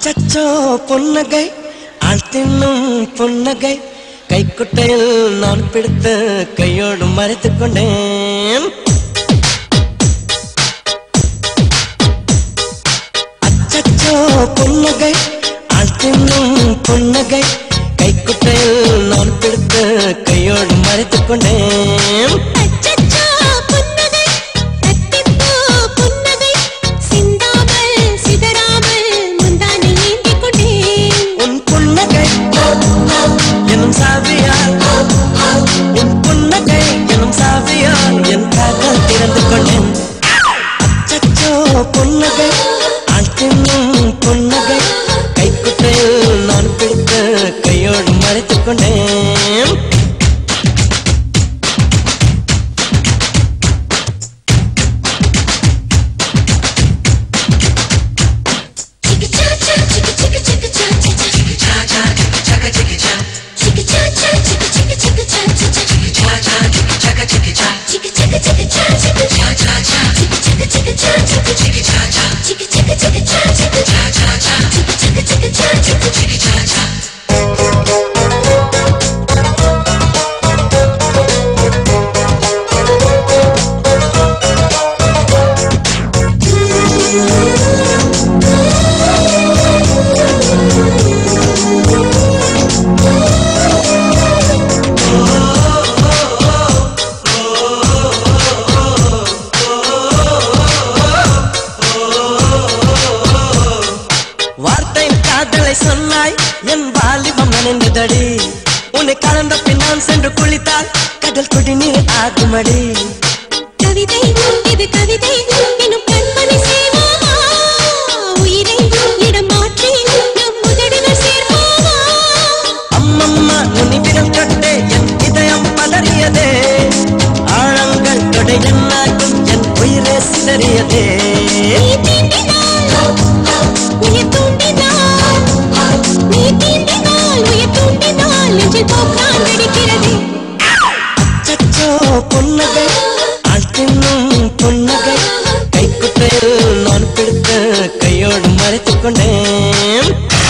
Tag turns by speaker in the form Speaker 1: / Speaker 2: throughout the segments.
Speaker 1: அச்சச்சோ புன்னகை ஆள் தின்னும் புன்னகை கைக்குட்டையில் நான் பிடித்து கையோடு மறைத்துக் கொண்டேன் அச்சச்சோ புன்னகை ஆள் தின்னும் புன்னகை கைக்குட்டையில் நான் பிடித்து கையோடு மறைத்துக் கொண்டேன்
Speaker 2: அச்சச்சோ புன்னகை தத்திப்போ புன்னகை சிந்தாமல் சிதறாமல் முந்தானை ஏந்திக் கொண்டேன்
Speaker 1: உன் புன்னகை எனும் சாவியால் உன் புன்னகை எனும் சாவியால் என் காதல் திறந்து கொண்டேன் அச்சச்சோ புன்னகை ஆள் தின்னும் புன்னகை கைக்குட்டையில் நான் பிடித்து கையோடு மறைத்துக் கொண்டேன் வார்த்தை காதலை சொன்னாய் என் வாலிபம் நனைந்ததடி உன்னை கலந்த பின் நான் சென்று குளித்தால் கடல் குடிநீர் ஆகுமடி
Speaker 2: கவிதை இது கவிதை எனும் கண்மணி சேவாமா உயிரை இடம் மாற்றி நம் முதலில் சேர்வாமா
Speaker 1: அம்மம்மா நுனி விரல் கட்டே என் இதயம் பதறியதே ஆழங்கள் தொடை என்னாகும் என் உயிரே சிதறியதே
Speaker 2: நீ தீண்டினால் உயிர் தூண்டினால் நீ தீண்டினால் உயிர் தூண்டினால் நெஞ்சில் போக்கான் வெடிக்கிறதே
Speaker 1: அச்சச்சோ புன்னகை ஆள் தின்னும் புன்னகை கைக்குட்டையில் நான் பிடித்து கையோடு மறைத்துக் கொண்டேன்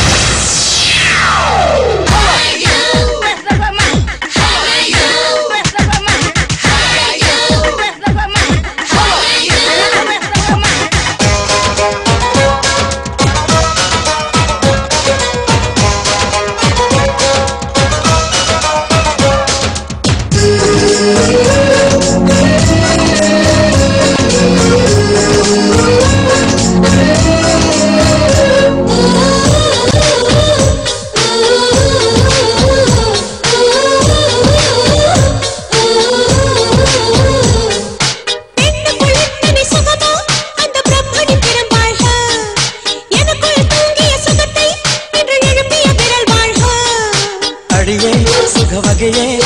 Speaker 2: பெண்ணுக்குள் இத்தனை சுகமா அந்த பிரம்மணி பெரும்பாழ்க எனக்குள் தூங்கிய சுகத்தை இன்று எழுப்பிய விரல் வாழ்க
Speaker 1: அடியே சுக வகையே